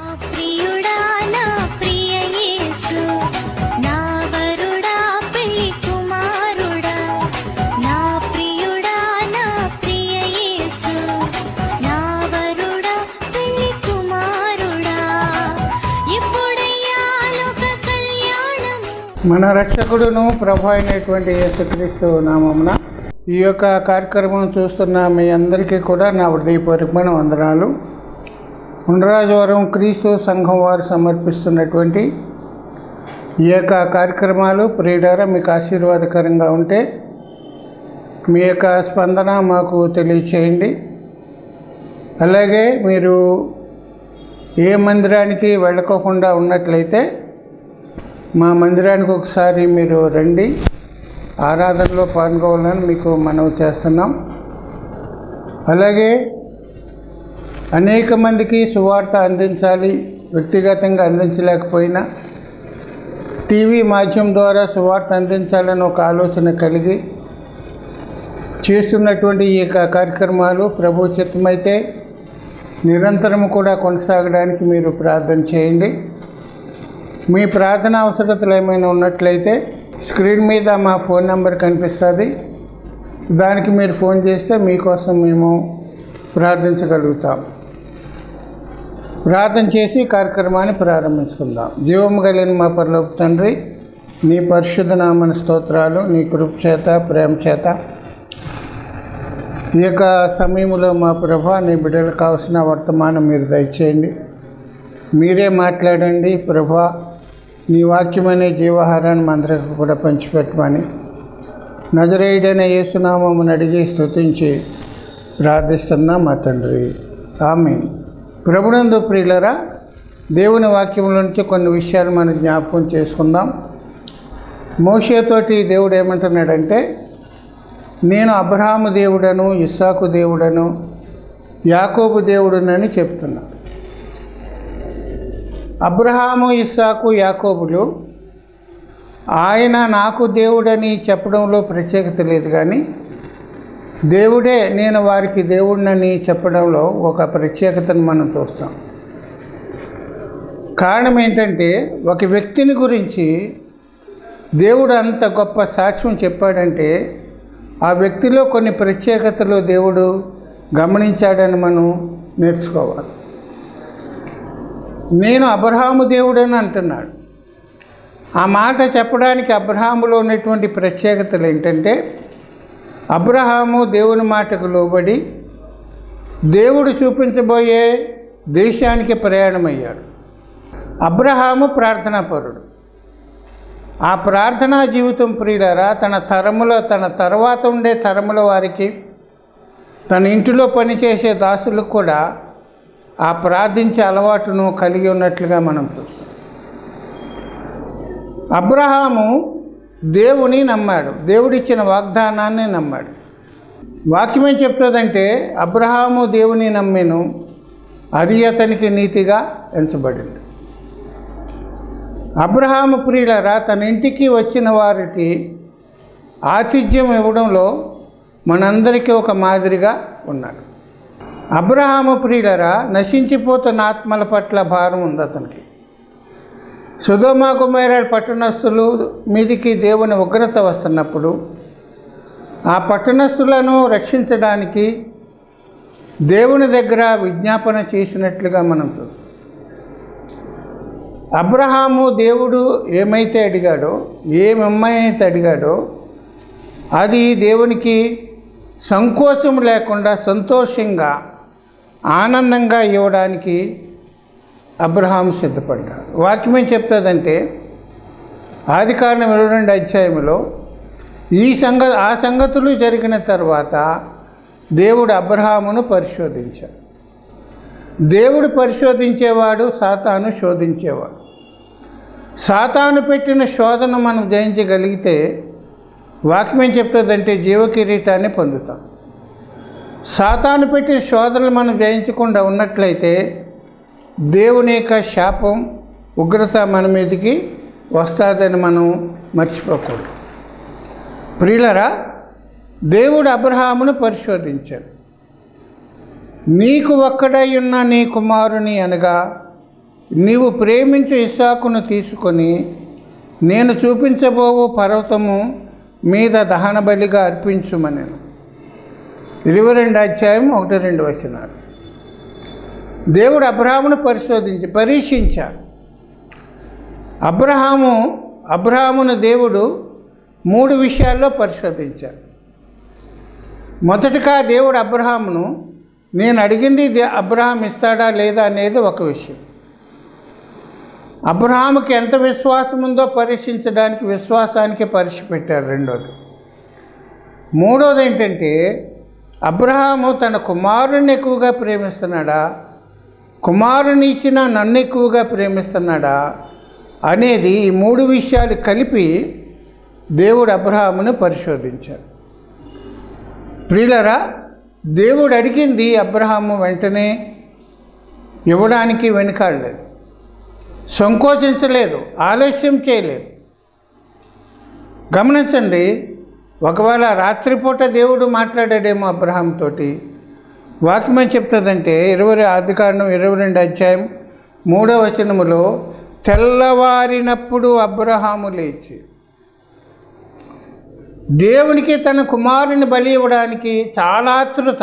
ప్రియుడా నా ప్రియ యేసు నా వరుడా పెళ్లి కుమారుడా నా ప్రియుడా నా ప్రియ యేసు నా వరుడా పెళ్లి కుమారుడా ఎప్పుడయ్యా లోక కళ్యాణము మన రక్షకుడును ప్రభు అయినటువంటి యేసుక్రీస్తు నామమున ఈ యొక్క కార్యక్రమం చూస్తున్న మీ అందరికీ కూడా నా హృదయపూర్వకమైన వందనాలు ఉండరాజవరం క్రీస్తు సంఘం వారు సమర్పిస్తున్నటువంటి ఈ యొక్క కార్యక్రమాలు ప్రియుడారా మీకు ఆశీర్వాదకరంగా ఉంటే మీ యొక్క స్పందన మాకు తెలియచేయండి అలాగే మీరు ఏ మందిరానికి వెళ్ళకోకుండా ఉన్నట్లయితే మా మందిరానికి ఒకసారి మీరు రండి ఆరాధనలో పాల్గొవాలని మీకు మనవి చేస్తున్నాం అలాగే అనేక మందికి సువార్త అందించాలి వ్యక్తిగతంగా అందించలేకపోయినా టీవీ మాధ్యమం ద్వారా సువార్త అందించాలని ఒక ఆలోచన కలిగి చేస్తున్నటువంటి ఈ యొక్క కార్యక్రమాలు ప్రభు చిత్తమైతే నిరంతరం కూడా కొనసాగడానికి మీరు ప్రార్థన చేయండి మీ ప్రార్థన అవసరతలు ఏమైనా ఉన్నట్లయితే స్క్రీన్ మీద మా ఫోన్ నెంబర్ కనిపిస్తుంది దానికి మీరు ఫోన్ చేస్తే మీకోసం మేము ప్రార్థించగలుగుతాం ప్రార్థన చేసి కార్యక్రమాన్ని ప్రారంభించుకుందాం జీవము కలిగిన మా పరలోక తండ్రి నీ పరిశుద్ధ నామన స్తోత్రాలు నీ కృప చేత ప్రేమ చేత ఈ యొక్క సమయంలో మా ప్రభా నీ బిడ్డలకు కావాల్సిన వర్తమానం మీరు దయచేయండి మీరే మాట్లాడండి ప్రభా నీ వాక్యమనే జీవాహారాన్ని మా అందరికి కూడా పంచిపెట్టమని నజరేయుడైన యేసునామమును అడిగి స్తుతించి ప్రార్థిస్తున్నా మా తండ్రి ఆమె ప్రభునందు ప్రియులరా దేవుని వాక్యంలో నుంచి కొన్ని విషయాలు మనం జ్ఞాపకం చేసుకుందాం మోషేతోటి దేవుడు ఏమంటున్నాడంటే నేను అబ్రహాము దేవుడను ఇస్సాకు దేవుడను యాకోబు దేవుడునని చెప్తున్నా అబ్రహాము ఇస్సాకు యాకోబులు ఆయన నాకు దేవుడని చెప్పడంలో ప్రత్యేకత లేదు కానీ దేవుడే నేను వారికి దేవుడినని చెప్పడంలో ఒక ప్రత్యేకతను మనం చూస్తాం కారణం ఏంటంటే ఒక వ్యక్తిని గురించి దేవుడు అంత గొప్ప సాక్ష్యం చెప్పాడంటే ఆ వ్యక్తిలో కొన్ని ప్రత్యేకతలు దేవుడు గమనించాడని మనం నేర్చుకోవాలి నేను అబ్రహాము దేవుడని అంటున్నాడు ఆ మాట చెప్పడానికి అబ్రహాములో ఉన్నటువంటి ప్రత్యేకతలు ఏంటంటే అబ్రహాము దేవుని మాటకు లోబడి దేవుడు చూపించబోయే దేశానికి ప్రయాణమయ్యాడు అబ్రహాము ప్రార్థనాపరుడు ఆ ప్రార్థనా జీవితం ప్రియులరా తన తరముల తన తర్వాత ఉండే తరముల వారికి తన ఇంటిలో పనిచేసే దాసులకు కూడా ఆ ప్రార్థించే అలవాటును కలిగి ఉన్నట్లుగా మనం చూస్తాం అబ్రహాము దేవుని నమ్మాడు దేవుడిచ్చిన వాగ్దానాన్ని నమ్మాడు వాక్యం ఏం చెప్తుందంటే అబ్రహాము దేవుని నమ్మెను అది అతనికి నీతిగా ఎంచబడింది అబ్రహాము ప్రియులరా తన ఇంటికి వచ్చిన వారికి ఆతిథ్యం ఇవ్వడంలో మనందరికీ ఒక మాదిరిగా ఉన్నాడు అబ్రహాము ప్రియులరా నశించిపోతున్న ఆత్మల పట్ల భారం ఉంది అతనికి సుధోమ కుమారాడు పట్టణస్థులు మీదికి దేవుని ఉగ్రత వస్తున్నప్పుడు ఆ పట్టణస్థులను రక్షించడానికి దేవుని దగ్గర విజ్ఞాపన చేసినట్లుగా మనం చూస్తాం అబ్రహాము దేవుడు ఏమైతే అడిగాడో ఏమి అమ్మాయినైతే అడిగాడో అది దేవునికి సంకోచం లేకుండా సంతోషంగా ఆనందంగా ఇవ్వడానికి అబ్రహాం సిద్ధపడ్డాడు వాక్యం ఏం చెప్తుందంటే ఆది కారణం ఇరవై రెండు అధ్యాయంలో ఈ సంగ ఆ సంగతులు జరిగిన తర్వాత దేవుడు అబ్రహామును పరిశోధించాడు దేవుడు పరిశోధించేవాడు సాతాను శోధించేవాడు సాతాను పెట్టిన శోధన మనం జయించగలిగితే వాక్యం ఏం చెప్తుందంటే జీవ కిరీటాన్ని పొందుతాం సాతాను పెట్టిన శోధనలు మనం జయించకుండా ఉన్నట్లయితే దేవుని యొక్క శాపం ఉగ్రత మన మీదకి వస్తుందని మనం మర్చిపోకూడదు ప్రియులరా దేవుడు అబ్రహామును పరిశోధించాడు నీకు ఒక్కడై ఉన్న నీ కుమారుని అనగా నీవు ప్రేమించు ఇస్సాకును తీసుకొని నేను చూపించబోవు పర్వతము మీద దహన బలిగా అర్పించుమని ఇరవై రెండు అధ్యాయం ఒకటి రెండు వచనాలు దేవుడు అబ్రహామును పరిశోధించి పరీక్షించాడు అబ్రహాము అబ్రహామును దేవుడు మూడు విషయాల్లో పరిశోధించాడు మొదటిగా దేవుడు అబ్రహామును నేను అడిగింది దే- అబ్రహాం ఇస్తాడా లేదా అనేది ఒక విషయం అబ్రహాముకి ఎంత విశ్వాసం ఉందో పరీక్షించడానికి విశ్వాసానికి పరీక్ష పెట్టారు రెండోది మూడోది ఏంటంటే అబ్రహాము తన కుమారుణ్ణి ఎక్కువగా ప్రేమిస్తున్నాడా కుమారుని ఇచ్చిన నన్ను ఎక్కువగా ప్రేమిస్తున్నాడా అనేది ఈ మూడు విషయాలు కలిపి దేవుడు అబ్రహామును పరిశోధించాడు ప్రియులరా దేవుడు అడిగింది అబ్రహాము వెంటనే ఇవ్వడానికి వెనుకాడలేదు సంకోచించలేదు ఆలస్యం చేయలేదు గమనించండి ఒకవేళ రాత్రిపూట దేవుడు మాట్లాడాడేమో అబ్రహాం తోటి వాక్యం ఏం చెప్తుందంటే ఇరవై ఆదికాండం ఇరవై రెండు అధ్యాయం మూడవ వచనములో తెల్లవారినప్పుడు అబ్రహాము లేచి దేవునికి తన కుమారుని బలి ఇవ్వడానికి చాలా ఆతృత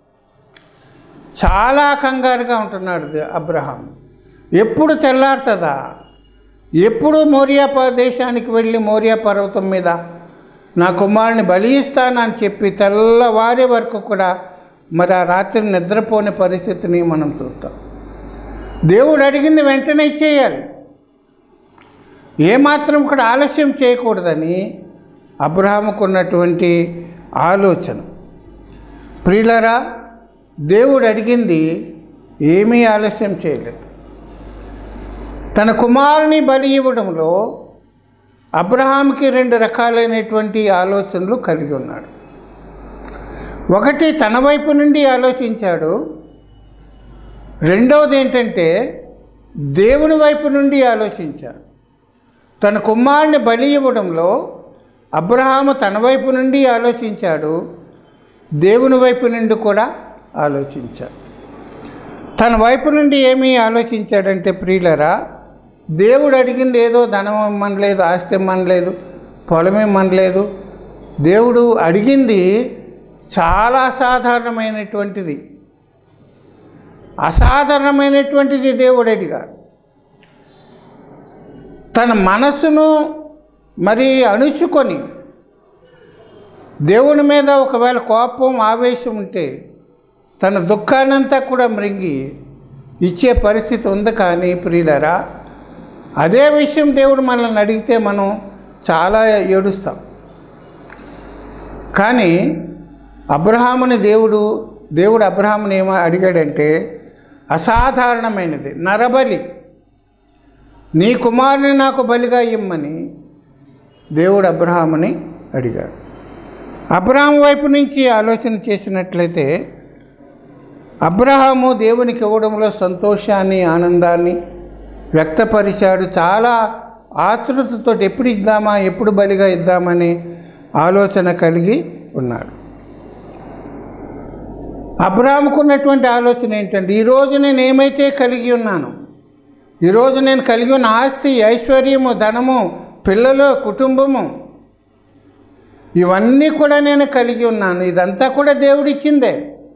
చాలా కంగారుగా ఉంటున్నాడు దే- అబ్రహాం ఎప్పుడు తెల్లారుతుందా ఎప్పుడు మోరియా ప్రదేశానికి వెళ్ళి మోరియా పర్వతం మీద నా కుమారుని బలి ఇస్తానని చెప్పి తెల్లవారే వరకు కూడా మరి ఆ రాత్రి నిద్రపోని పరిస్థితిని మనం చూస్తాం దేవుడు అడిగింది వెంటనే ఇచ్చేయాలి ఏమాత్రం కూడా ఆలస్యం చేయకూడదని అబ్రహాముకు ఉన్నటువంటి ఆలోచన ప్రియులరా దేవుడు అడిగింది ఏమీ ఆలస్యం చేయలేదు తన కుమారుని బలి ఇవ్వడంలో అబ్రహాంకి రెండు రకాలైనటువంటి ఆలోచనలు కలిగి ఉన్నాడు ఒకటి తన వైపు నుండి ఆలోచించాడు రెండవది ఏంటంటే దేవుని వైపు నుండి ఆలోచించాడు తన కుమారుని బలి ఇవ్వడంలో అబ్రహాము తన వైపు నుండి ఆలోచించాడు దేవుని వైపు నుండి కూడా ఆలోచించాడు తన వైపు నుండి ఏమీ ఆలోచించాడంటే ప్రియులరా దేవుడు అడిగింది ఏదో ధనం ఇమ్మనలేదు ఆస్తి ఇమ్మనలేదు పొలం ఇమ్మనలేదు దేవుడు అడిగింది చాలా అసాధారణమైనటువంటిది అసాధారణమైనటువంటిది దేవుడు అడిగాడు తన మనస్సును మరి అణుచుకొని దేవుని మీద ఒకవేళ కోపం ఆవేశం ఉంటే తన దుఃఖాన్నంతా కూడా మృంగి ఇచ్చే పరిస్థితి ఉంది కానీ ప్రియులరా అదే విషయం దేవుడు మనల్ని అడిగితే మనం చాలా ఏడుస్తాం కానీ అబ్రహాముని దేవుడు దేవుడు అబ్రహాముని ఏమో అడిగాడంటే అసాధారణమైనది నరబలి నీ కుమారుని నాకు బలిగా ఇమ్మని దేవుడు అబ్రహాముని అడిగాడు అబ్రహాం వైపు నుంచి ఆలోచన చేసినట్లయితే అబ్రహాము దేవునికి ఇవ్వడంలో సంతోషాన్ని ఆనందాన్ని వ్యక్తపరిచాడు చాలా ఆతృతతో ఎప్పుడు ఇద్దామా ఎప్పుడు బలిగా ఇద్దామని ఆలోచన కలిగి ఉన్నాడు అబ్రాహాముకు ఉన్నటువంటి ఆలోచన ఏంటంటే ఈరోజు నేను ఏమైతే కలిగి ఉన్నాను ఈరోజు నేను కలిగి ఉన్న ఆస్తి ఐశ్వర్యము ధనము పిల్లలు కుటుంబము ఇవన్నీ కూడా నేను కలిగి ఉన్నాను ఇదంతా కూడా దేవుడిచ్చిందే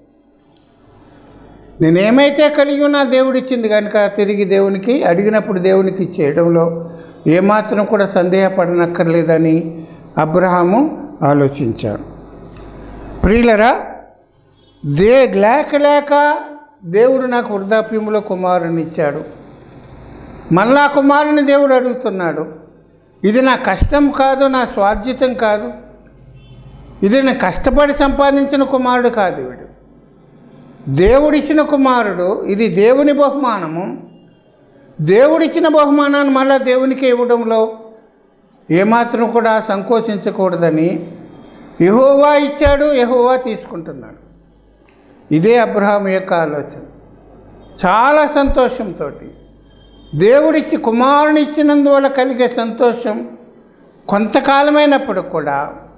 నేనేమైతే కలిగి ఉన్నా దేవుడిచ్చింది కనుక తిరిగి దేవునికి అడిగినప్పుడు దేవునికి ఇచ్చేయడంలో ఏమాత్రం కూడా సందేహపడనక్కర్లేదని అబ్రహాము ఆలోచించాడు ప్రియులరా దే లేక లేక దేవుడు నాకు వృద్ధాప్యంలో కుమారుని ఇచ్చాడు మళ్ళా కుమారుని దేవుడు అడుగుతున్నాడు ఇది నా కష్టం కాదు నా స్వార్జితం కాదు ఇది నేను కష్టపడి సంపాదించిన కుమారుడు కాదు వీడు దేవుడిచ్చిన కుమారుడు ఇది దేవుని బహుమానము దేవుడిచ్చిన బహుమానాన్ని మళ్ళా దేవునికి ఇవ్వడంలో ఏమాత్రం కూడా సంకోచించకూడదని యెహోవా ఇచ్చాడు యెహోవా తీసుకుంటున్నాడు ఇదే అబ్రహాం యొక్క ఆలోచన చాలా సంతోషంతో దేవుడిచ్చి కుమారుని ఇచ్చినందువల్ల కలిగే సంతోషం కొంతకాలమైనప్పుడు కూడా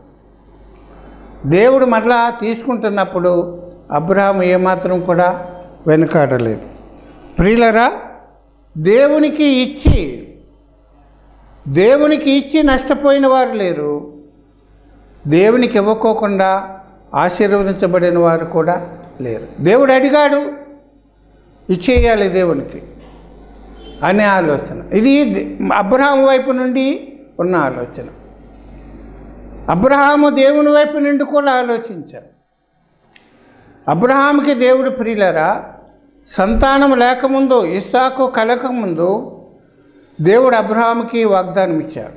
దేవుడు మరలా తీసుకుంటున్నప్పుడు అబ్రహాం ఏమాత్రం కూడా వెనుకాడలేదు ప్రియులరా దేవునికి ఇచ్చి దేవునికి ఇచ్చి నష్టపోయిన వారు లేరు దేవునికి ఇవ్వకోకుండా ఆశీర్వదించబడిన వారు కూడా లేరు దేవుడు అడిగాడు ఇచ్చేయాలి దేవునికి అనే ఆలోచన ఇది అబ్రహాం వైపు నుండి ఉన్న ఆలోచన అబ్రహాము దేవుని వైపు నుండి కూడా ఆలోచించాడు అబ్రహాంకి దేవుడు ప్రియులరా సంతానం లేకముందు ఇస్సాకు కలకముందు దేవుడు అబ్రహాంకి వాగ్దానం ఇచ్చాడు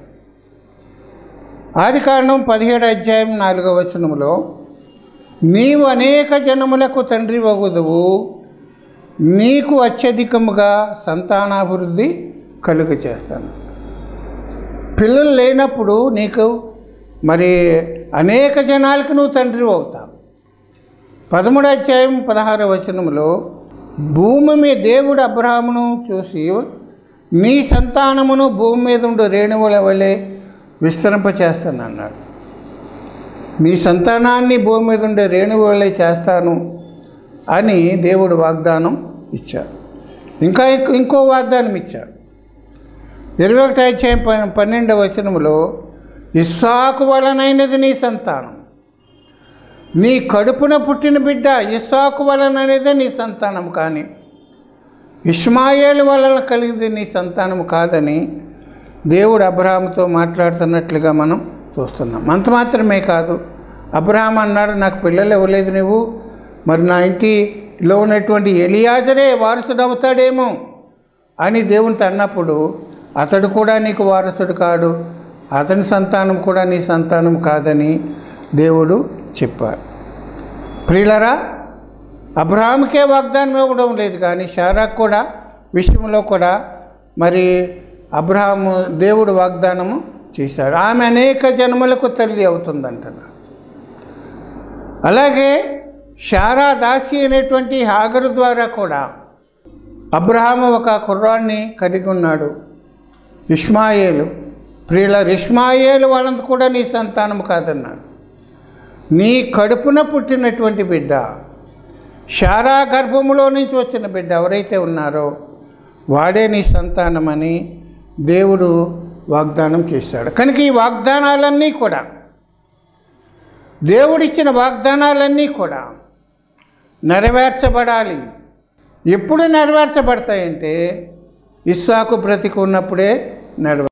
ఆది కారణం పదిహేడు అధ్యాయం నాలుగవ వచనంలో నీవు అనేక జనములకు తండ్రి వగుదువు నీకు అత్యధికముగా సంతానాభివృద్ధి కలుగ చేస్తాను పిల్లలు లేనప్పుడు నీకు మరి అనేక జనాలకు నువ్వు తండ్రి అవుతావు పదమూడు అధ్యాయం పదహారు వచనంలో భూమి మీద దేవుడు అబ్రహామును చూసి నీ సంతానమును భూమి మీద ఉండు రేణువుల వలె విస్తరింపచేస్తానన్నాడు నీ సంతానాన్ని భూమి మీద ఉండే రేణువుల వలె చేస్తాను అని దేవుడు వాగ్దానం ఇచ్చాడు ఇంకా ఇంకో- ఇంకో వాగ్దానం ఇచ్చాడు ఇరవై ఒకటి అధ్యాయం పన్- పన్నెండవ వచనములో ఇస్సాకు వలనైనది నీ సంతానం నీ కడుపున పుట్టిన బిడ్డ ఇస్సాకు వలననేదే నీ సంతానం కానీ ఇష్మాయేలు వలన కలిగింది నీ సంతానం కాదని దేవుడు అబ్రహాముతో మాట్లాడుతున్నట్లుగా మనం చూస్తున్నాం అంత మాత్రమే కాదు అబ్రహాం అన్నాడు నాకు పిల్లలు ఇవ్వలేదు నువ్వు మరి నా ఇంటిలో ఉన్నటువంటి ఎలియాజరే వారసుడు అవుతాడేమో అని దేవునితో అన్నప్పుడు అతడు కూడా నీకు వారసుడు కాడు అతని సంతానం కూడా నీ సంతానం కాదని దేవుడు చెప్పాడు ప్రియులరా అబ్రహాంకే వాగ్దానం ఇవ్వడం లేదు కానీ షారాకు కూడా విషయంలో కూడా మరి అబ్రహాము దేవుడు వాగ్దానము చేశాడు ఆమె అనేక జన్మలకు తల్లి అవుతుందంటున్నాడు అలాగే షారా దాసి అనేటువంటి హాగరు ద్వారా కూడా అబ్రహాము ఒక కుర్రాన్ని కలిగి ఉన్నాడు ఇష్మాయేలు ప్రియుల ఇష్మాయేలు వాళ్ళంత కూడా నీ సంతానం కాదన్నాడు నీ కడుపున పుట్టినటువంటి బిడ్డ షారా గర్భములో నుంచి వచ్చిన బిడ్డ ఎవరైతే ఉన్నారో వాడే నీ సంతానమని దేవుడు వాగ్దానం చేశాడు కనుక ఈ వాగ్దానాలన్నీ కూడా దేవుడిచ్చిన వాగ్దానాలన్నీ కూడా నెరవేర్చబడాలి ఎప్పుడు నెరవేర్చబడతాయంటే ఇస్సాకు బ్రతికి ఉన్నప్పుడే నెరవే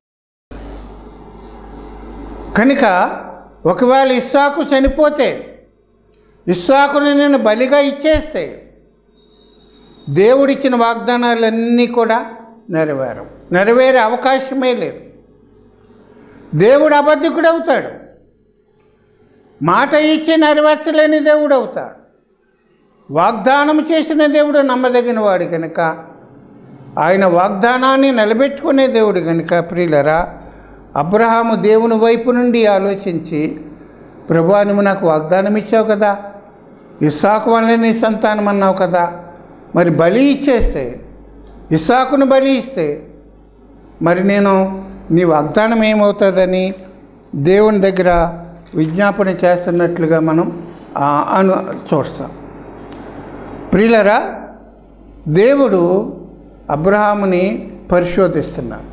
కనుక ఒకవేళ ఇస్సాకు చనిపోతే ఇస్సాకుని నేను బలిగా ఇచ్చేస్తే దేవుడిచ్చిన వాగ్దానాలన్నీ కూడా నెరవేరం నెరవేరే అవకాశమే లేదు దేవుడు అబద్ధికుడు అవుతాడు మాట ఇచ్చి నెరవేర్చలేని దేవుడు అవుతాడు వాగ్దానం చేసిన దేవుడు నమ్మదగిన వాడు కనుక ఆయన వాగ్దానాన్ని నిలబెట్టుకునే దేవుడు కనుక ప్రియులరా అబ్రహాము దేవుని వైపు నుండి ఆలోచించి ప్రభా నువ్వు నాకు వాగ్దానం ఇచ్చావు కదా ఇస్సాకు వల్ల నీ సంతానం అన్నావు కదా మరి బలి ఇచ్చేస్తే ఇస్సాకును బలి ఇస్తే మరి నేను నీ వాగ్దానం ఏమవుతుందని దేవుని దగ్గర విజ్ఞాపన చేస్తున్నట్లుగా మనం ఆ, అను చూస్తాం ప్రియులరా దేవుడు అబ్రహాముని పరిశోధిస్తున్నాడు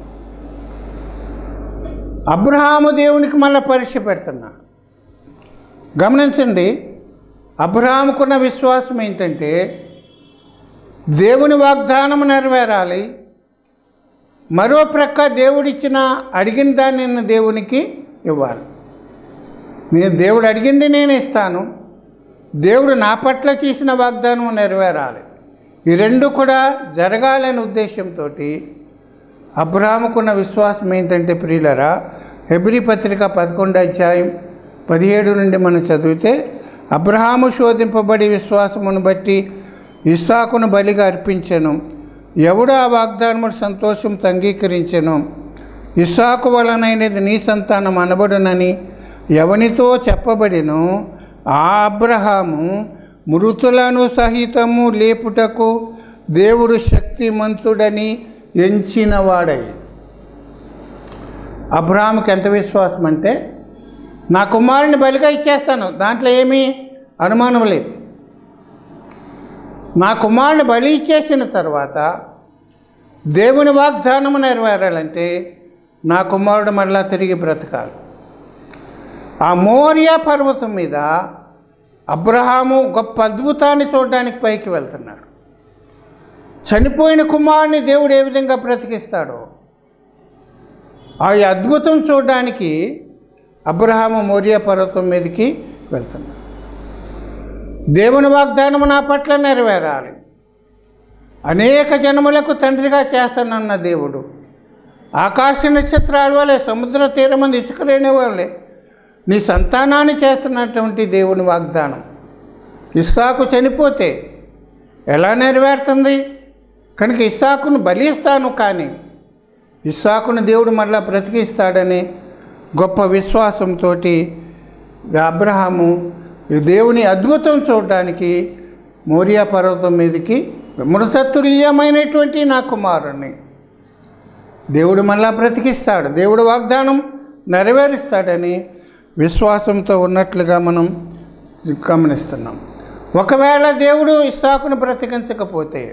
అబ్రహాము దేవునికి మళ్ళీ పరీక్ష పెడుతున్నాడు గమనించండి అబ్రహాముకున్న విశ్వాసం ఏంటంటే దేవుని వాగ్దానం నెరవేరాలి మరో ప్రక్క దేవుడిచ్చిన అడిగిన దాన్ని నేను దేవునికి ఇవ్వాలి నేను దేవుడు అడిగింది నేను ఇస్తాను దేవుడు నా పట్ల చేసిన వాగ్దానం నెరవేరాలి ఈ రెండు కూడా జరగాలనే ఉద్దేశంతో అబ్రహాముకున్న విశ్వాసం ఏంటంటే ప్రియులరా హెబ్రి పత్రిక పదకొండు అధ్యాయం పదిహేడు నుండి మనం చదివితే అబ్రహాము శోధింపబడి విశ్వాసమును బట్టి ఇస్సాకును బలిగా అర్పించెను ఎవడు ఆ వాగ్దానముడు సంతోషంతో అంగీకరించెను ఇస్సాకు వలనైనది నీ సంతానం అనబడునని ఎవనితో చెప్పబడినో ఆ అబ్రహాము మృతులను సహితము లేపుటకు దేవుడు శక్తిమంతుడని ఎంచినవాడై అబ్రహాముకి ఎంత విశ్వాసం అంటే నా కుమారుని బలిగా ఇచ్చేస్తాను దాంట్లో ఏమీ అనుమానం లేదు నా కుమారుని బలి ఇచ్చేసిన తర్వాత దేవుని వాగ్దానము నెరవేరాలంటే నా కుమారుడు మరలా తిరిగి బ్రతకాలి ఆ మోరియా పర్వతం మీద అబ్రహాము గొప్ప అద్భుతాన్ని చూడడానికి పైకి వెళ్తున్నాడు చనిపోయిన కుమారుని దేవుడు ఏ విధంగా బ్రతికిస్తాడో ఆ అద్భుతం చూడడానికి అబ్రహాము మోరియా పర్వతం మీదకి వెళ్తున్నాడు దేవుని వాగ్దానము నా పట్ల నెరవేరాలి అనేక జనములకు తండ్రిగా చేస్తానన్న దేవుడు ఆకాశ నక్షత్రాల వలె సముద్ర తీరమంది ఇసుకలేని వాళ్ళే నీ సంతానాన్ని చేస్తున్నటువంటి దేవుని వాగ్దానం ఇస్సాకు చనిపోతే ఎలా నెరవేరుతుంది కనుక ఇస్సాకును బలిస్తాను కానీ ఇస్సాకును దేవుడు మరలా బ్రతికిస్తాడని గొప్ప విశ్వాసంతో అబ్రహాము ఈ దేవుని అద్భుతం చూడడానికి మోరియా పర్వతం మీదకి మృతతుల్యమైనటువంటి నా కుమారుణ్ణి దేవుడు మళ్ళా బ్రతికిస్తాడు దేవుడు వాగ్దానం నెరవేరుస్తాడని విశ్వాసంతో ఉన్నట్లుగా మనం గమనిస్తున్నాం ఒకవేళ దేవుడు ఇస్సాకును బ్రతికించకపోతే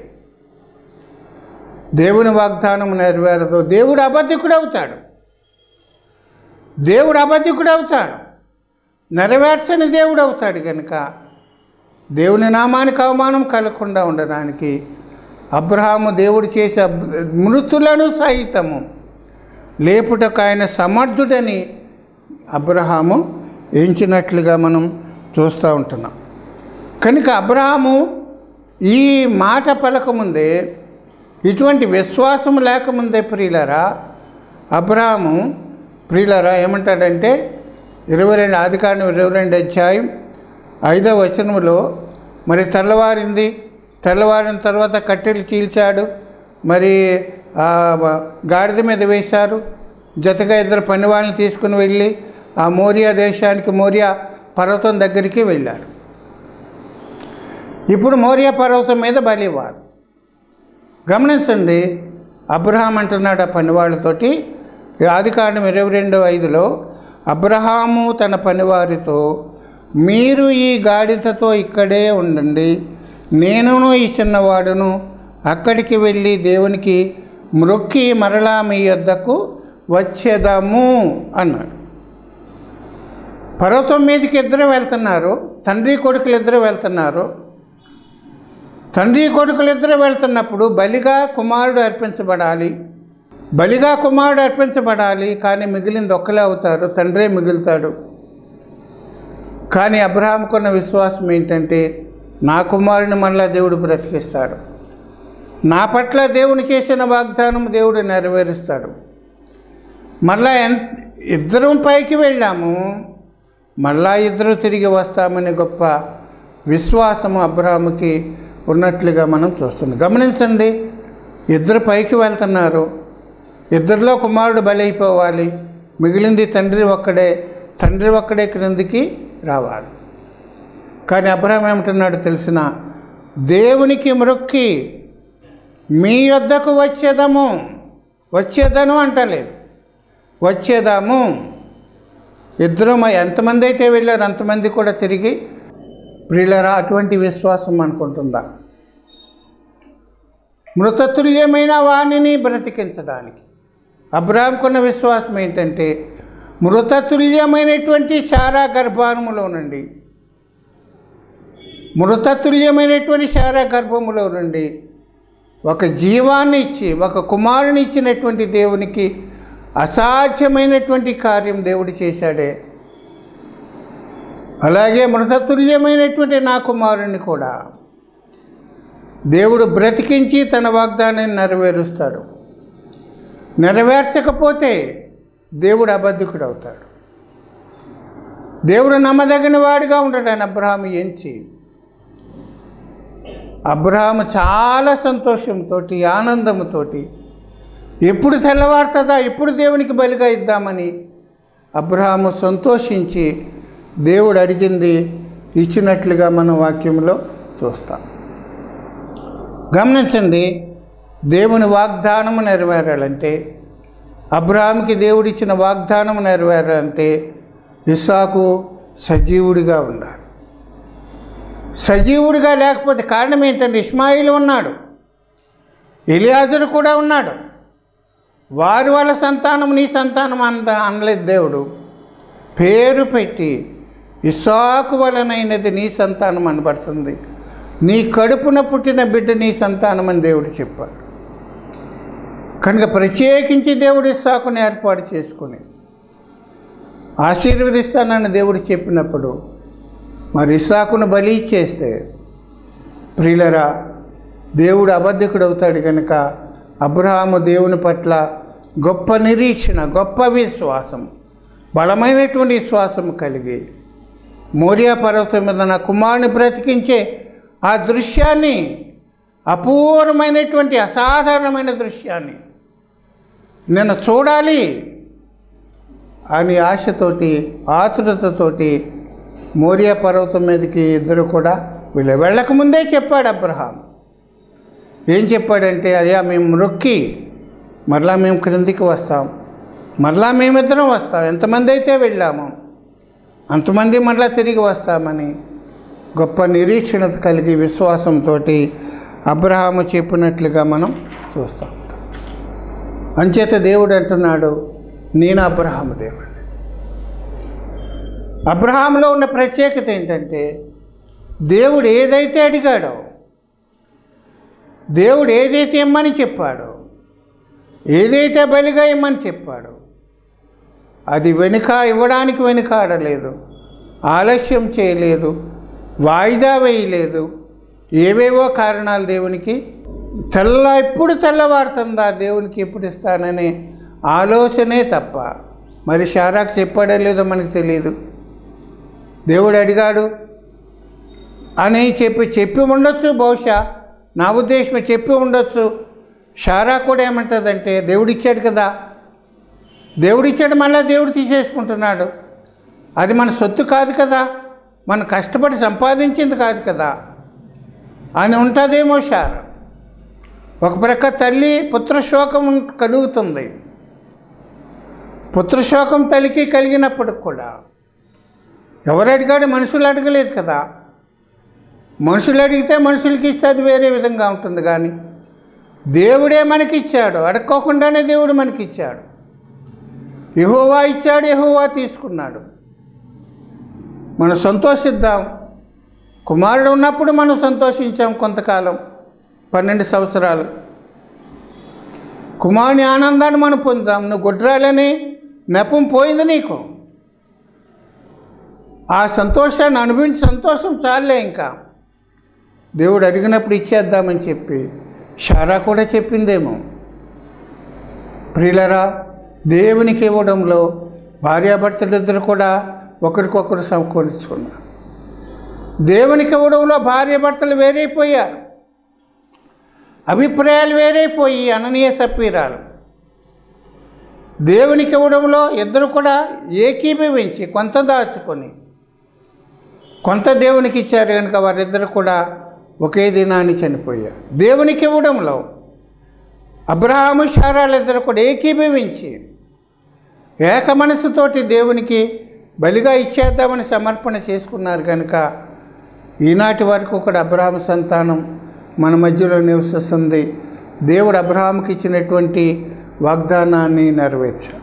దేవుని వాగ్దానం నెరవేరదు దేవుడు అబద్ధికుడు అవుతాడు దేవుడు అబద్ధికుడు అవుతాడు నెరవేర్చని దేవుడు అవుతాడు కనుక దేవుని నామానికి అవమానం కలగకుండా ఉండడానికి అబ్రహాము దేవుడు చేసే అబ్- మృతులను సహితము లేపుటకు ఆయన సమర్థుడని అబ్రహాము ఎంచినట్లుగా మనం చూస్తూ ఉంటున్నాం కనుక అబ్రహాము ఈ మాట పలకముందే ఇటువంటి విశ్వాసం లేకముందే ప్రియులరా అబ్రహాము ప్రియులరా ఏమంటాడంటే ఇరవై రెండు ఆదికాండం ఇరవై రెండు అధ్యాయం ఐదవ వచనములో మరి తెల్లవారింది తెల్లవారిన తర్వాత కట్టెలు చీల్చాడు మరి ఆ గాడిద మీద వేశారు జతగా ఇద్దరు పనివాళ్ళని తీసుకుని వెళ్ళి ఆ మోరియా దేశానికి మోరియా పర్వతం దగ్గరికి వెళ్ళాడు ఇప్పుడు మోరియా పర్వతం మీద బలివాడు గమనించండి అబ్రహాం అంటున్నాడు ఆ పనివాళ్ళతోటి ఆది కాండం ఇరవై రెండు ఐదులో అబ్రహాము తన పనివారితో మీరు ఈ గాడిదతో ఇక్కడే ఉండండి నేనును ఈ చిన్నవాడును అక్కడికి వెళ్ళి దేవునికి మ్రొక్కి మరలా మీ యొద్దకు వచ్చేదాము అన్నాడు పర్వతం మీదకి ఇద్దరు వెళ్తున్నారు తండ్రి కొడుకులు ఇద్దరు వెళ్తున్నారు తండ్రి కొడుకులు ఇద్దరు వెళ్తున్నప్పుడు బలిగా కుమారుడు అర్పించబడాలి బలిగా కుమారుడు అర్పించబడాలి కానీ మిగిలింది ఒక్కలే అవుతారు తండ్రే మిగులుతాడు కానీ అబ్రహాంకున్న విశ్వాసం ఏంటంటే నా కుమారుని మళ్ళా దేవుడు బ్రతికిస్తాడు నా పట్ల దేవుని చేసిన వాగ్దానం దేవుడు నెరవేరుస్తాడు మళ్ళా ఎన్ ఇద్దరం పైకి వెళ్ళాము మళ్ళా ఇద్దరు తిరిగి వస్తామని గొప్ప విశ్వాసము అబ్రహాముకి ఉన్నట్లుగా మనం చూస్తున్నాం గమనించండి ఇద్దరు పైకి వెళ్తున్నారు ఇద్దరిలో కుమారుడు బలైపోవాలి మిగిలింది తండ్రి ఒక్కడే తండ్రి ఒక్కడే క్రిందికి రావాలి కానీ అబ్రహం ఏమంటున్నాడు తెలిసిన దేవునికి మృక్కి మీ వద్దకు వచ్చేదము వచ్చేదను అంటలేదు వచ్చేదాము ఇద్దరు మ- ఎంతమంది అయితే వెళ్ళారు అంతమంది కూడా తిరిగి ప్రియులరా అటువంటి విశ్వాసం అనుకుంటుందా మృతతుల్యమైన వాణిని బ్రతికించడానికి అబ్రాహంకున్న విశ్వాసం ఏంటంటే మృతతుల్యమైనటువంటి శారా గర్భానములో నుండి మృతతుల్యమైనటువంటి శారా గర్భములో నుండి ఒక జీవాన్ని ఇచ్చి ఒక కుమారుని ఇచ్చినటువంటి దేవునికి అసాధ్యమైనటువంటి కార్యం దేవుడు చేశాడే అలాగే మృతతుల్యమైనటువంటి నా కుమారుని కూడా దేవుడు బ్రతికించి తన వాగ్దానాన్ని నెరవేరుస్తాడు నెరవేర్చకపోతే దేవుడు అబద్ధికుడు అవుతాడు దేవుడు నమ్మదగిన వాడిగా ఉంటాడు ఆయన అబ్రహాము ఎంచి అబ్రహాము చాలా సంతోషంతో ఆనందంతో ఎప్పుడు తెల్లవారుతుందా ఎప్పుడు దేవునికి బలిగా ఇద్దామని అబ్రహాము సంతోషించి దేవుడు అడిగింది ఇచ్చినట్లుగా మనం వాక్యంలో చూస్తాం గమనించండి దేవుని వాగ్దానము నెరవేరాలంటే అబ్రహాంకి దేవుడిచ్చిన వాగ్దానము నెరవేరాలంటే ఇస్సాకు సజీవుడిగా ఉండాలి సజీవుడిగా లేకపోతే కారణం ఏంటంటే ఇస్మాయిల్ ఉన్నాడు ఎలియాజరు కూడా ఉన్నాడు వారి వాళ్ళ సంతానం నీ సంతానం అంద అనలేదు దేవుడు పేరు పెట్టి ఇసాకు వలనైనది నీ సంతానం అనబడుతుంది నీ కడుపున పుట్టిన బిడ్డ నీ సంతానం అని దేవుడు చెప్పాడు కనుక ప్రత్యేకించి దేవుడు ఇస్సాకుని ఏర్పాటు చేసుకుని ఆశీర్వదిస్తానని దేవుడు చెప్పినప్పుడు మరి ఇస్సాకును బలి ఇచ్చేస్తే ప్రియులరా దేవుడు అబద్ధికుడు అవుతాడు కనుక అబ్రహాము దేవుని పట్ల గొప్ప నిరీక్షణ గొప్ప విశ్వాసం బలమైనటువంటి విశ్వాసం కలిగి మోరియా పర్వతం మీద నా కుమారుని బ్రతికించే ఆ దృశ్యాన్ని అపూర్వమైనటువంటి అసాధారణమైన దృశ్యాన్ని నేను చూడాలి అని ఆశతోటి ఆతురతతోటి మోరియా పర్వతం మీదకి ఇద్దరు కూడా వీళ్ళు వెళ్ళకముందే చెప్పాడు అబ్రహాం ఏం చెప్పాడంటే అయ్యా మేము మొక్కి మరలా మేము క్రిందికి వస్తాం మరలా మేమిద్దరం వస్తాం ఎంతమంది అయితే వెళ్ళాము అంతమంది మరలా తిరిగి వస్తామని గొప్ప నిరీక్షణ కలిగి విశ్వాసంతో అబ్రహాము చెప్పినట్లుగా మనం చూస్తాం అంచేత దేవుడు అంటున్నాడు నేను అబ్రహాము దేవుడిని అబ్రహాంలో ఉన్న ప్రత్యేకత ఏంటంటే దేవుడు ఏదైతే అడిగాడో దేవుడు ఏదైతే ఇమ్మని చెప్పాడో ఏదైతే బలిగా ఇమ్మని చెప్పాడో అది వెనుక ఇవ్వడానికి వెనుకాడలేదు ఆలస్యం చేయలేదు వాయిదా వేయలేదు ఏవేవో కారణాలు దేవునికి తెల్ల ఎప్పుడు తెల్లవారుతుందా దేవునికి ఎప్పుడు ఇస్తాననే ఆలోచనే తప్ప మరి షారాకు చెప్పాడో లేదో మనకు తెలియదు దేవుడు అడిగాడు అని చెప్పి చెప్పి ఉండొచ్చు బహుశా నా ఉద్దేశం చెప్పి ఉండొచ్చు షారా కూడా ఏమంటుందంటే దేవుడిచ్చాడు కదా దేవుడిచ్చాడు మళ్ళీ దేవుడు తీసేసుకుంటున్నాడు అది మన సొత్తు కాదు కదా మనం కష్టపడి సంపాదించింది కాదు కదా అని ఉంటుందేమో షార ఒక ప్రక్క తల్లి పుత్రశోకం కలుగుతుంది పుత్రశోకం తల్లికి కలిగినప్పుడు కూడా ఎవరు అడిగాడు మనుషులు అడగలేదు కదా మనుషులు అడిగితే మనుషులకి ఇస్తే అది వేరే విధంగా ఉంటుంది కానీ దేవుడే మనకిచ్చాడు అడక్కోకుండానే దేవుడు మనకిచ్చాడు యహోవా ఇచ్చాడు యహోవా తీసుకున్నాడు మనం సంతోషిద్దాం కుమారుడు ఉన్నప్పుడు మనం సంతోషించాం కొంతకాలం పన్నెండు సంవత్సరాలు కుమారుని ఆనందాన్ని మనం పొందాం నువ్వు గుడ్రాలని నెపం పోయింది నీకు ఆ సంతోషాన్ని అనుభవించి సంతోషం చాలే ఇంకా దేవుడు అడిగినప్పుడు ఇచ్చేద్దామని చెప్పి షారా కూడా చెప్పిందేమో ప్రియులరా దేవునికి ఇవ్వడంలో భార్యాభర్తలిద్దరు కూడా ఒకరికొకరు సమకూర్చుకున్నారు దేవునికి ఇవ్వడంలో భార్యాభర్తలు వేరైపోయారు అభిప్రాయాలు వేరైపోయి అననీయ సప్పీరాలు దేవునికి ఇవ్వడంలో ఇద్దరు కూడా ఏకీభవించి కొంత దాచుకొని కొంత దేవునికి ఇచ్చారు కనుక వారిద్దరు కూడా ఒకే దినాన్ని చనిపోయారు దేవునికి ఇవ్వడంలో అబ్రహాము శారాలు ఇద్దరు కూడా ఏకీభవించి ఏక మనసుతోటి దేవునికి బలిగా ఇచ్చేద్దామని సమర్పణ చేసుకున్నారు కనుక ఈనాటి వరకు కూడా అబ్రహాం సంతానం మన మధ్యలో నివసిస్తుంది దేవుడు అబ్రహాంకి ఇచ్చినటువంటి వాగ్దానాన్ని నెరవేర్చాడు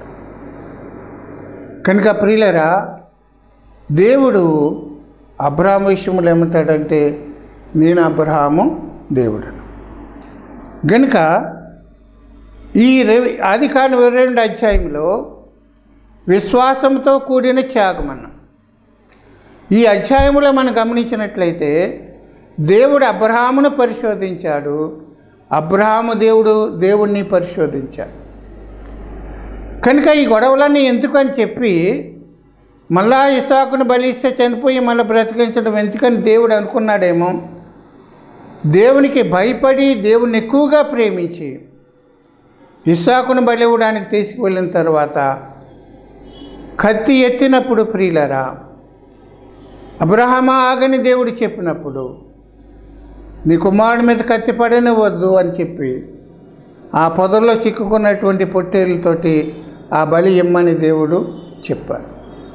కనుక ప్రియులరా దేవుడు అబ్రహాం విషయంలో ఏమంటాడంటే నేను అబ్రహాము దేవుడను గనుక ఈ రెవి ఆది కాని రెండు అధ్యాయంలో విశ్వాసంతో కూడిన త్యాగమన్న ఈ అధ్యాయంలో మనం గమనించినట్లయితే దేవుడు అబ్రహామును పరిశోధించాడు అబ్రహాము దేవుడు దేవుణ్ణి పరిశోధించాడు కనుక ఈ గొడవలన్నీ ఎందుకని చెప్పి మళ్ళా ఇసాకును బలిస్తే చనిపోయి మళ్ళీ బ్రతికించడం ఎందుకని దేవుడు అనుకున్నాడేమో దేవునికి భయపడి దేవుణ్ణి ఎక్కువగా ప్రేమించి ఇసాకును బలి ఇవ్వడానికి తీసుకువెళ్ళిన తర్వాత కత్తి ఎత్తినప్పుడు ప్రియులరా అబ్రహమా ఆగని దేవుడు చెప్పినప్పుడు నీ కుమారుడి మీద కత్తి పడనివ్వద్దు అని చెప్పి ఆ పొదల్లో చిక్కుకున్నటువంటి పొట్టేళ్ళతోటి ఆ బలి ఇమ్మని దేవుడు చెప్పాడు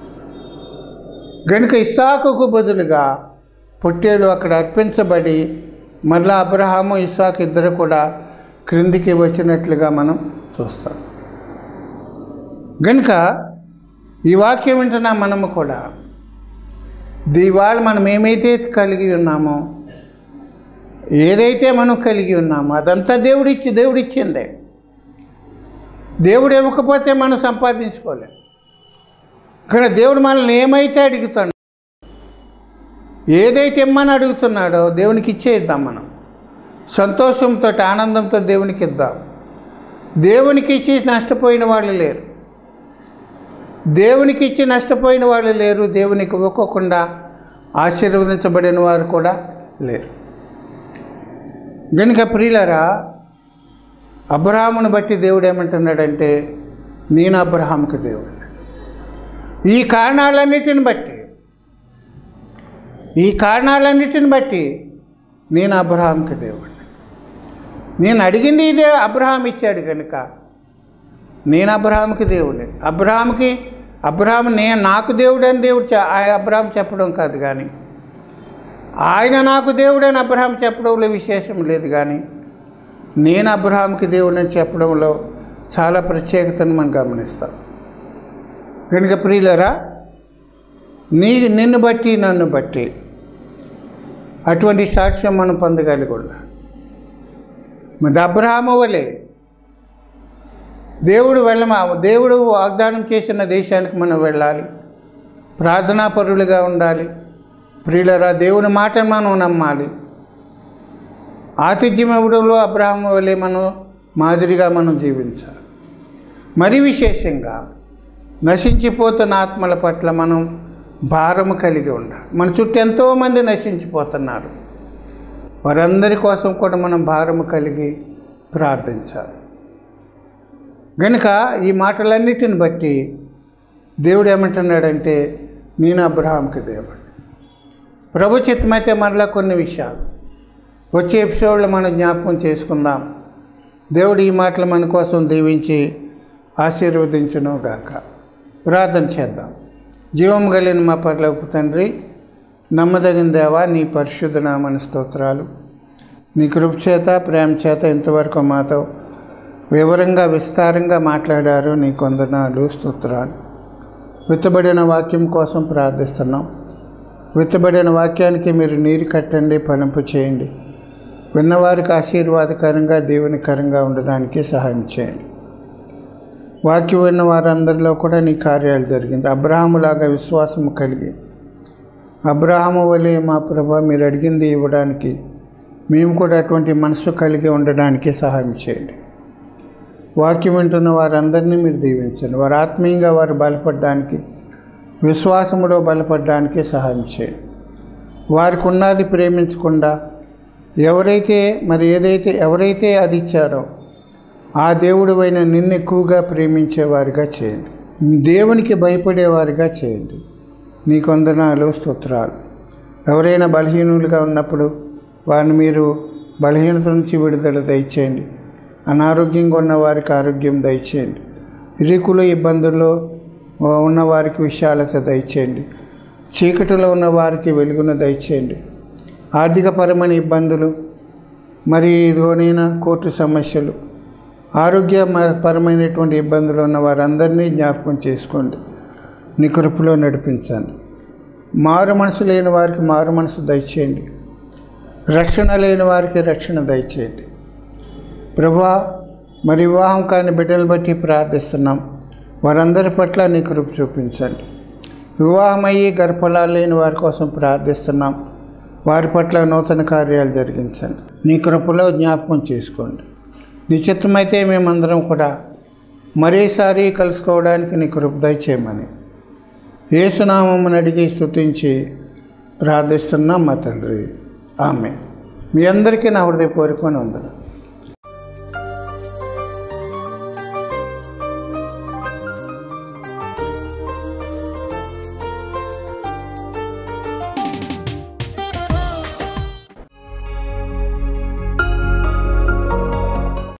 గనుక ఇస్సాకుకు బదులుగా పొట్టేలు అక్కడ అర్పించబడి మళ్ళా అబ్రహాము ఇస్సాకు ఇద్దరు కూడా క్రిందికి వచ్చినట్లుగా మనం చూస్తాం కనుక ఈ వాక్యం వింటున్న మనము కూడా దీవాళ మనం ఏమైతే కలిగి ఉన్నామో ఏదైతే మనం కలిగి ఉన్నామో అదంతా దేవుడిచ్చి దేవుడిచ్చిందే దేవుడు ఇవ్వకపోతే మనం సంపాదించుకోలేం కానీ దేవుడు మనల్ని ఏమైతే అడుగుతాడు ఏదైతే ఇమ్మని అడుగుతున్నాడో దేవునికి ఇచ్చేద్దాం మనం సంతోషంతో ఆనందంతో దేవునికి ఇద్దాం దేవునికి ఇచ్చి నష్టపోయిన వాళ్ళు లేరు దేవునికి ఇచ్చి నష్టపోయిన వాళ్ళు లేరు దేవునికి ఇవ్వకోకుండా ఆశీర్వదించబడిన వారు కూడా లేరు కనుక ప్రియులరా అబ్రహామును బట్టి దేవుడు ఏమంటున్నాడంటే నేను అబ్రహాముకు దేవుడు ఈ కారణాలన్నిటిని బట్టి ఈ కారణాలన్నిటిని బట్టి నేను అబ్రహాంకి దేవుడిని నేను అడిగింది ఇదే అబ్రహాం ఇచ్చాడు కనుక నేను అబ్రహాంకి దేవుడిని అబ్రహాంకి అబ్రహాం నేను నాకు దేవుడు అని దేవుడు చె- ఆ అబ్రహాం చెప్పడం కాదు కానీ ఆయన నాకు దేవుడు అని అబ్రహాం చెప్పడంలో విశేషం లేదు కానీ నేను అబ్రహాంకి దేవుడని చెప్పడంలో చాలా ప్రత్యేకతను మనం గమనిస్తాం కనుక ప్రియులరా నీ నిన్ను బట్టి నన్ను బట్టి అటువంటి సాక్ష్యం మనం పొందగలిగి ఉండాలి మరి అబ్రహాము వలె దేవుడు వెళ్ళమా దేవుడు వాగ్దానం చేసిన దేశానికి మనం వెళ్ళాలి ప్రార్థనాపరులుగా ఉండాలి ప్రియులరా దేవుని మాటను మనం నమ్మాలి ఆతిథ్యం ఇవ్వడంలో అబ్రహాము వలె మనం మాదిరిగా మనం జీవించాలి మరి విశేషంగా నశించిపోతున్న ఆత్మల పట్ల మనం భారము కలిగి ఉండాలి మన చుట్టూ ఎంతోమంది నశించిపోతున్నారు వారందరి కోసం కూడా మనం భారము కలిగి ప్రార్థించాలి గనుక ఈ మాటలన్నిటిని బట్టి దేవుడు ఏమంటున్నాడంటే నేను అబ్రహాంకి దేవుడు ప్రభు చిత్తమైతే మరలా కొన్ని విషయాలు వచ్చే ఎపిసోడ్లో మనం జ్ఞాపకం చేసుకుందాం దేవుడు ఈ మాటలు మన కోసం దీవించి ఆశీర్వదించును గాక ప్రార్థన చేద్దాం జీవం కలిగిన మా పర్లోపు తండ్రి నమ్మదగిన దేవా నీ పరిశుద్ధ నామన స్తోత్రాలు నీ కృప చేత ప్రేమ చేత ఇంతవరకు మాతో వివరంగా విస్తారంగా మాట్లాడారు నీ కొందనాలు స్తోత్రాలు విత్తబడిన వాక్యం కోసం ప్రార్థిస్తున్నాం విత్తబడిన వాక్యానికి మీరు నీరు కట్టండి పనింపు చేయండి విన్నవారికి ఆశీర్వాదకరంగా దేవునికరంగా ఉండడానికి సహాయం చేయండి వాక్యం విన్న వారందరిలో కూడా నీ కార్యాలు జరిగింది అబ్రహాములాగా విశ్వాసము కలిగి అబ్రహాము వలె మా ప్రభా మీరు అడిగింది ఇవ్వడానికి మేము కూడా అటువంటి మనసు కలిగి ఉండడానికి సహాయం చేయండి వాక్యం వింటున్న వారందరినీ మీరు దీవించండి వారు ఆత్మీయంగా వారు బలపడడానికి విశ్వాసములో బలపడడానికి సహాయం చేయండి వారికి ఉన్నది ప్రేమించకుండా ఎవరైతే మరి ఏదైతే ఎవరైతే అది ఇచ్చారో ఆ దేవుడివైన నిన్ను ఎక్కువగా ప్రేమించేవారిగా చేయండి దేవునికి భయపడేవారిగా చేయండి నీ కొందనాలు స్తోత్రాలు ఎవరైనా బలహీనులుగా ఉన్నప్పుడు వారిని మీరు బలహీనత నుంచి విడుదల దయచేయండి అనారోగ్యంగా ఉన్న వారికి ఆరోగ్యం దయచేయండి ఇరుకులు ఇబ్బందుల్లో ఉన్న వారికి విశాలత దయచేయండి చీకటిలో ఉన్న వారికి వెలుగును దయచేయండి ఆర్థికపరమైన ఇబ్బందులు మరి ఇదిగోనైనా కోర్టు సమస్యలు ఆరోగ్యపరమైనటువంటి ఇబ్బందులు ఉన్న వారందరినీ జ్ఞాపకం చేసుకోండి నీ కృపలో నడిపించండి మారు మనసు లేని వారికి మారు మనసు దయచేయండి రక్షణ లేని వారికి రక్షణ దయచేయండి ప్రభా మరి వివాహం కాని బిడ్డలు బట్టి ప్రార్థిస్తున్నాం వారందరి పట్ల నీ కృప చూపించండి వివాహం అయ్యి గర్భఫలాలు లేని వారి కోసం ప్రార్థిస్తున్నాం వారి పట్ల నూతన కార్యాలు జరిగించండి నీ కృపలో జ్ఞాపకం చేసుకోండి నిశ్చితమైతే మేమందరం కూడా మరోసారి కలుసుకోవడానికి నీ కృప దయచేయమని ఏసునామమ్మని అడిగి స్తుతించి ప్రార్థిస్తున్నాం మా తండ్రి ఆమె మీ అందరికీ నా హృదయపూర్వకమైన వందనం